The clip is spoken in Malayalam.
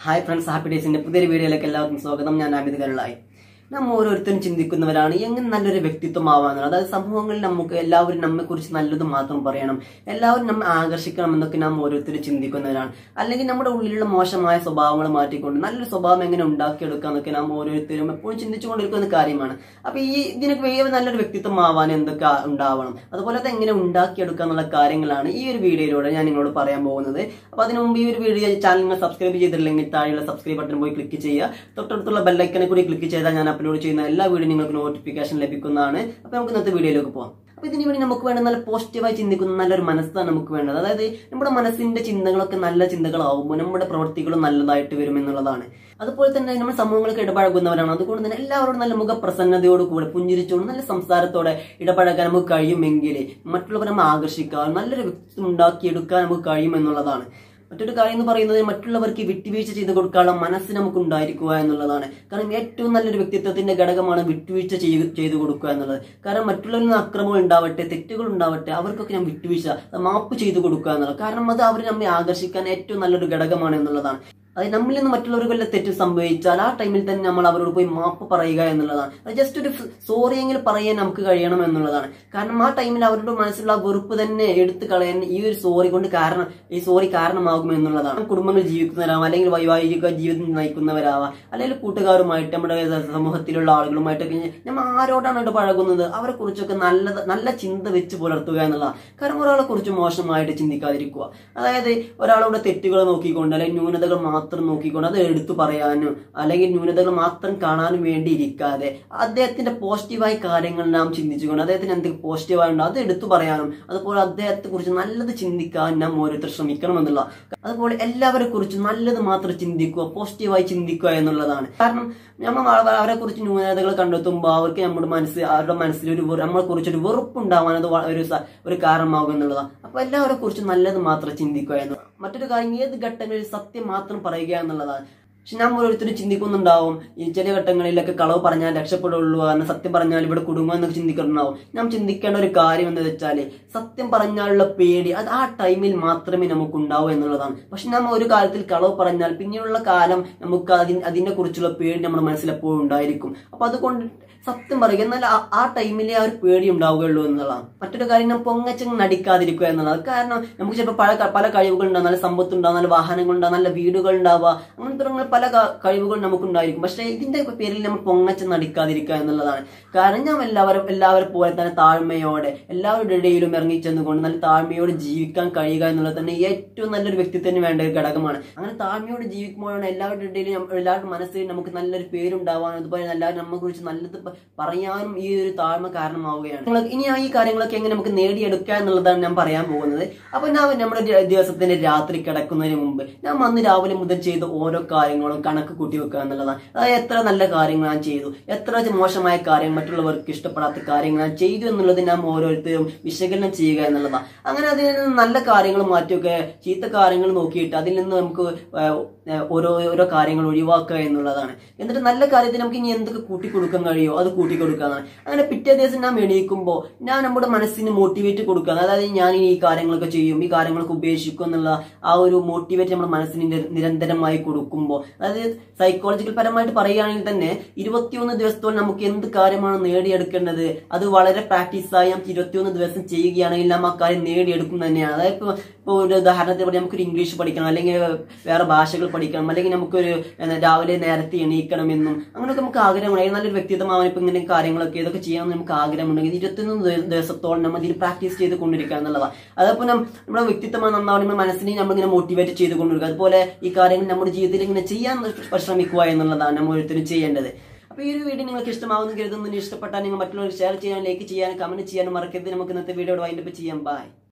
ഹായ് ഫ്രണ്ട്സ് ഹാപ്പി ഡേയ്സിന്റെ പുതിയൊരു വീഡിയോയിലേക്ക് എല്ലാവർക്കും സ്വാഗതം ഞാൻ അമിത് കരുളായി നാം ഓരോരുത്തരും ചിന്തിക്കുന്നവരാണ് എങ്ങനെ നല്ലൊരു വ്യക്തിത്വം ആവാന്നുള്ളത് അതായത് സമൂഹങ്ങളിൽ നമുക്ക് എല്ലാവരും നമ്മെ കുറിച്ച് നല്ലത് മാത്രം പറയണം എല്ലാവരും നമ്മെ ആകർഷിക്കണം എന്നൊക്കെ നാം ഓരോരുത്തരും ചിന്തിക്കുന്നവരാണ് അല്ലെങ്കിൽ നമ്മുടെ ഉള്ളിലുള്ള മോശമായ സ്വഭാവങ്ങൾ മാറ്റിക്കൊണ്ട് നല്ലൊരു സ്വഭാവം എങ്ങനെ ഉണ്ടാക്കിയെടുക്കാം എന്നൊക്കെ നാം ഓരോരുത്തരും എപ്പോഴും ചിന്തിച്ചുകൊണ്ടിരിക്കുന്ന കാര്യമാണ് അപ്പൊ ഈ ഇതിനൊക്കെ വലിയ നല്ലൊരു വ്യക്തിത്വം ആവാൻ എന്തൊക്കെ ഉണ്ടാവണം അതുപോലെ അത് എങ്ങനെ ഉണ്ടാക്കിയെടുക്കുക എന്നുള്ള കാര്യങ്ങളാണ് ഈ ഒരു വീഡിയോയിലൂടെ ഞാൻ നിങ്ങളോട് പറയാൻ പോകുന്നത് അപ്പൊ അതിനു മുമ്പ് ഈ ഒരു വീഡിയോ ചാനൽ നിങ്ങൾ സബ്സ്ക്രൈബ് ചെയ്തിട്ടില്ലെങ്കിൽ താഴെയുള്ള സബ്സ്ക്രൈബ് ബട്ടൺ പോയി ക്ലിക്ക് ചെയ്യുക തൊട്ടടുത്തുള്ള ബെല്ലൈക്കനെ കൂടി ക്ലിക്ക് ചെയ്താൽ ഞാൻ അപ്ലോഡ് ചെയ്യുന്ന എല്ലാ വീഡിയോ നിങ്ങൾക്ക് നോട്ടിഫിക്കേഷൻ ലഭിക്കുന്നതാണ് അപ്പൊ നമുക്ക് ഇന്നത്തെ വീഡിയോയിലേക്ക് പോകാം അപ്പൊ ഇതിനു വേണ്ടി നമുക്ക് വേണ്ട നല്ല പോസിറ്റീവായി ചിന്തിക്കുന്ന നല്ലൊരു മനസ്സാണ് നമുക്ക് വേണ്ടത് അതായത് നമ്മുടെ മനസ്സിന്റെ ചിന്തകളൊക്കെ നല്ല ചിന്തകളാവുമ്പോൾ നമ്മുടെ പ്രവൃത്തികളും നല്ലതായിട്ട് വരും എന്നുള്ളതാണ് അതുപോലെ തന്നെ നമ്മൾ സമൂഹങ്ങൾക്ക് ഇടപഴകുന്നവരാണ് അതുകൊണ്ട് തന്നെ എല്ലാവരോടും നല്ല മുഖപ്രസന്നതയോട് കൂടെ പുഞ്ചിരിച്ചോട് നല്ല സംസാരത്തോടെ ഇടപഴകാൻ നമുക്ക് കഴിയുമെങ്കിൽ മറ്റുള്ളവരെ നമ്മൾ ആകർഷിക്കാൻ നല്ലൊരു വ്യക്തിത്വം ഉണ്ടാക്കിയെടുക്കാൻ നമുക്ക് കഴിയും എന്നുള്ളതാണ് മറ്റൊരു കാര്യം എന്ന് പറയുന്നത് മറ്റുള്ളവർക്ക് വിട്ടുവീഴ്ച ചെയ്ത് കൊടുക്കാനുള്ള മനസ്സ് നമുക്ക് ഉണ്ടായിരിക്കുക എന്നുള്ളതാണ് കാരണം ഏറ്റവും നല്ലൊരു വ്യക്തിത്വത്തിന്റെ ഘടകമാണ് വിട്ടുവീഴ്ച ചെയ്ത് ചെയ്തു കൊടുക്കുക എന്നുള്ളത് കാരണം മറ്റുള്ളവരിൽ നിന്ന് അക്രമം ഉണ്ടാവട്ടെ തെറ്റുകൾ ഉണ്ടാവട്ടെ അവർക്കൊക്കെ ഞാൻ വിട്ടുവീഴ്ച മാപ്പ് ചെയ്തു കൊടുക്കുക എന്നുള്ളത് കാരണം അത് അവർ നമ്മെ ആകർഷിക്കാൻ ഏറ്റവും നല്ലൊരു ഘടകമാണ് എന്നുള്ളതാണ് അത് നമ്മളിൽ നിന്ന് മറ്റുള്ളവർക്ക് തെറ്റ് സംഭവിച്ചാൽ ആ ടൈമിൽ തന്നെ നമ്മൾ അവരോട് പോയി മാപ്പ് പറയുക എന്നുള്ളതാണ് അത് ജസ്റ്റ് ഒരു സോറി എങ്കിലും പറയാൻ നമുക്ക് കഴിയണം എന്നുള്ളതാണ് കാരണം ആ ടൈമിൽ അവരുടെ മനസ്സിലുള്ള വെറുപ്പ് തന്നെ എടുത്തു കളയാൻ ഈ ഒരു സോറി കൊണ്ട് കാരണം ഈ സോറി കാരണമാകും എന്നുള്ളതാണ് കുടുംബങ്ങൾ ജീവിക്കുന്നവരാവാം അല്ലെങ്കിൽ വൈവാഹിക ജീവിതം നയിക്കുന്നവരാവാം അല്ലെങ്കിൽ കൂട്ടുകാരുമായിട്ട് നമ്മുടെ സമൂഹത്തിലുള്ള ആളുകളുമായിട്ടൊക്കെ നമ്മൾ ആരോടാണ് ഇടപഴകുന്നത് അവരെ കുറിച്ചൊക്കെ നല്ല നല്ല ചിന്ത വെച്ച് പുലർത്തുക എന്നുള്ളതാണ് കാരണം ഒരാളെ കുറിച്ച് മോശമായിട്ട് ചിന്തിക്കാതിരിക്കുക അതായത് ഒരാളുടെ തെറ്റുകൾ നോക്കിക്കൊണ്ട് അല്ലെങ്കിൽ ന്യൂനതകൾ മാത്രം നോക്കിക്കൊണ്ട് അത് എടുത്തു പറയാനും അല്ലെങ്കിൽ ന്യൂനതകൾ മാത്രം കാണാനും വേണ്ടി ഇരിക്കാതെ അദ്ദേഹത്തിന്റെ പോസിറ്റീവായ കാര്യങ്ങൾ നാം ചിന്തിച്ചുകൊണ്ട് അദ്ദേഹത്തിന് എന്തെങ്കിലും പോസിറ്റീവായുണ്ടോ അത് എടുത്തു പറയാനും അതുപോലെ അദ്ദേഹത്തെ കുറിച്ച് നല്ലത് ചിന്തിക്കാൻ നാം ഓരോരുത്തർ ശ്രമിക്കണം എന്നുള്ള അതുപോലെ എല്ലാവരെ കുറിച്ച് നല്ലത് മാത്രം ചിന്തിക്കുക പോസിറ്റീവായി ചിന്തിക്കുക എന്നുള്ളതാണ് കാരണം നമ്മൾ അവരെ കുറിച്ച് ന്യൂനതകൾ കണ്ടെത്തുമ്പോൾ അവർക്ക് നമ്മുടെ മനസ്സ് അവരുടെ മനസ്സിൽ ഒരു നമ്മളെ കുറിച്ച് ഒരു വെറുപ്പുണ്ടാവാൻ അത് ഒരു ഒരു കാരണമാകും എന്നുള്ളതാണ് അപ്പൊ എല്ലാവരെ കുറിച്ച് നല്ലത് മാത്രം ചിന്തിക്കുക എന്നുള്ളത് മറ്റൊരു കാര്യം ഏത് ഘട്ടങ്ങളിൽ സത്യം മാത്രം പറയുക എന്നുള്ളതാണ് പക്ഷെ നാം ഓരോരുത്തരും ചിന്തിക്കുന്നുണ്ടാവും ഈ ചില ഘട്ടങ്ങളിലൊക്കെ കളവ് പറഞ്ഞാൽ രക്ഷപ്പെടുള്ളൂ കാരണം സത്യം പറഞ്ഞാൽ ഇവിടെ കുടുംബം എന്നൊക്കെ ചിന്തിക്കുന്നുണ്ടാവും നാം ചിന്തിക്കേണ്ട ഒരു കാര്യം എന്ന് വെച്ചാൽ സത്യം പറഞ്ഞാലുള്ള പേടി അത് ആ ടൈമിൽ മാത്രമേ നമുക്ക് ഉണ്ടാവൂ എന്നുള്ളതാണ് പക്ഷെ നാം ഒരു കാലത്തിൽ കളവ് പറഞ്ഞാൽ പിന്നീടുള്ള കാലം നമുക്ക് അതിന് അതിനെ കുറിച്ചുള്ള പേടി നമ്മുടെ മനസ്സിൽ എപ്പോഴും ഉണ്ടായിരിക്കും അപ്പൊ അതുകൊണ്ട് സത്യം പറയുക എന്നാൽ ആ ടൈമിലെ ആ ഒരു പേടി ഉണ്ടാവുകയുള്ളൂ എന്നുള്ളതാണ് മറ്റൊരു കാര്യം നാം പൊങ്ങച്ചങ്ങ് നടിക്കാതിരിക്കുക എന്നുള്ളത് കാരണം നമുക്ക് ചിലപ്പോൾ പല പല കഴിവുകൾ ഉണ്ടാകും നല്ല സമ്പത്ത് ഉണ്ടാകും നല്ല വാഹനങ്ങൾ ഉണ്ടാകും നല്ല വീടുകൾ ഉണ്ടാവുക അങ്ങനത്തെ പല കഴിവുകൾ നമുക്ക് ഉണ്ടായിരിക്കും പക്ഷേ ഇതിന്റെ പേരിൽ നമ്മൾ പൊങ്ങച്ചം നടിക്കാതിരിക്കുക എന്നുള്ളതാണ് കാരണം ഞാൻ എല്ലാവരും എല്ലാവരും പോലെ തന്നെ താഴ്മയോടെ എല്ലാവരുടെ ഇടയിലും ഇറങ്ങി ചെന്നുകൊണ്ട് നല്ല താഴ്മയോടെ ജീവിക്കാൻ കഴിയുക എന്നുള്ളത് തന്നെ ഏറ്റവും നല്ലൊരു വ്യക്തിത്വത്തിന് വേണ്ട ഒരു ഘടകമാണ് അങ്ങനെ താഴ്മയോടെ ജീവിക്കുമ്പോഴാണ് എല്ലാവരുടെ ഇടയിലും എല്ലാവരുടെ മനസ്സിൽ നമുക്ക് നല്ലൊരു പേരുണ്ടാവാനും അതുപോലെ എല്ലാവരും നമ്മളെ കുറിച്ച് നല്ലത് പറയാനും ഈ ഒരു താഴ്മ കാരണമാവുകയാണ് ഇനി ആ ഈ കാര്യങ്ങളൊക്കെ എങ്ങനെ നമുക്ക് നേടിയെടുക്കുക എന്നുള്ളതാണ് ഞാൻ പറയാൻ പോകുന്നത് അപ്പൊ ഞാൻ നമ്മുടെ ദിവസത്തിന്റെ രാത്രി കിടക്കുന്നതിന് മുമ്പ് ഞാൻ അന്ന് രാവിലെ മുതൽ ചെയ്ത ഓരോ കാര്യങ്ങളും കണക്ക് കൂട്ടി വെക്കുക എന്നുള്ളതാണ് അതായത് എത്ര നല്ല കാര്യങ്ങൾ ഞാൻ ചെയ്തു എത്ര മോശമായ കാര്യങ്ങൾ മറ്റുള്ളവർക്ക് ഇഷ്ടപ്പെടാത്ത കാര്യങ്ങൾ ഞാൻ ചെയ്തു എന്നുള്ളത് ഞാൻ ഓരോരുത്തരും വിശകലനം ചെയ്യുക എന്നുള്ളതാണ് അങ്ങനെ അതിൽ നിന്ന് നല്ല കാര്യങ്ങൾ മാറ്റിയൊക്കെ ചീത്ത കാര്യങ്ങൾ നോക്കിയിട്ട് അതിൽ നിന്ന് നമുക്ക് ഓരോ ഓരോ കാര്യങ്ങൾ ഒഴിവാക്കുക എന്നുള്ളതാണ് എന്നിട്ട് നല്ല കാര്യത്തിന് നമുക്ക് ഇനി എന്തൊക്കെ കൂട്ടിക്കൊടുക്കാൻ കഴിയുമോ അത് കൂട്ടിക്കൊടുക്കാന്നാണ് അങ്ങനെ പിറ്റേ ദിവസം ഞാൻ എണീക്കുമ്പോൾ ഞാൻ നമ്മുടെ മനസ്സിന് മോട്ടിവേറ്റ് കൊടുക്കുക അതായത് ഞാൻ ഈ കാര്യങ്ങളൊക്കെ ചെയ്യും ഈ കാര്യങ്ങളൊക്കെ ഉപേക്ഷിക്കും എന്നുള്ള ആ ഒരു മോട്ടിവേറ്റ് നമ്മുടെ മനസ്സിന് നിരന്തരമായി കൊടുക്കുമ്പോൾ അതായത് സൈക്കോളജിക്കൽ പരമായിട്ട് പറയുകയാണെങ്കിൽ തന്നെ ഇരുപത്തിയൊന്ന് ദിവസത്തോളം നമുക്ക് എന്ത് കാര്യമാണ് നേടിയെടുക്കേണ്ടത് അത് വളരെ പ്രാക്ടീസായി നമുക്ക് ഇരുപത്തിയൊന്ന് ദിവസം ചെയ്യുകയാണെങ്കിൽ നാം ആ കാര്യം നേടിയെടുക്കും തന്നെയാണ് അതായത് ഇപ്പോൾ ഇപ്പോൾ ഒരു ഉദാഹരണത്തിന് പറയാം നമുക്കൊരു ഇംഗ്ലീഷ് പഠിക്കണം അല്ലെങ്കിൽ വേറെ ഭാഷകൾ പഠിക്കണം അല്ലെങ്കിൽ നമുക്കൊരു രാവിലെ നേരത്തെ എണീക്കണമെന്നും അങ്ങനെയൊക്കെ നമുക്ക് ആഗ്രഹമുണ്ട് നല്ലൊരു വ്യക്തിത്വമാവാൻ ഇപ്പം ഇങ്ങനെ കാര്യങ്ങളൊക്കെ ഇതൊക്കെ ചെയ്യാൻ നമുക്ക് ആഗ്രഹമുണ്ടെങ്കിൽ ഇരുപത്തിയൊന്ന് ദിവസത്തോളം നമ്മൾ ഇതിൽ പ്രാക്ടീസ് ചെയ്ത് കൊണ്ടിരിക്കുക എന്നുള്ളതാണ് അതപ്പോൾ നമ്മുടെ വ്യക്തിത്വമാണ് നന്നാവും നമ്മുടെ മനസ്സിനെ നമ്മളിങ്ങനെ മോട്ടിവേറ്റ് ചെയ്ത് കൊണ്ടിരിക്കുക അതുപോലെ ഈ കാര്യങ്ങൾ നമ്മുടെ ജീവിതത്തിൽ ഇങ്ങനെ ചെയ്യാൻ ശ്രമിക്കുക എന്നുള്ളതാണ് നമ്മൾ ഓരോരുത്തരും ചെയ്യേണ്ടത് അപ്പോൾ ഈ ഒരു വീഡിയോ നിങ്ങൾക്ക് ഇഷ്ടമാവുന്ന കരുതുന്നു ഇഷ്ടപ്പെട്ടാൽ നിങ്ങൾ മറ്റുള്ളവർ ഷെയർ ചെയ്യാൻ ലൈക്ക് ചെയ്യാൻ കമന്റ് ചെയ്യാൻ മറക്കരുത് നമുക്ക് ഇന്നത്തെ വീഡിയോ വൈൻഡപ്പ് ചെയ്യാം ബൈ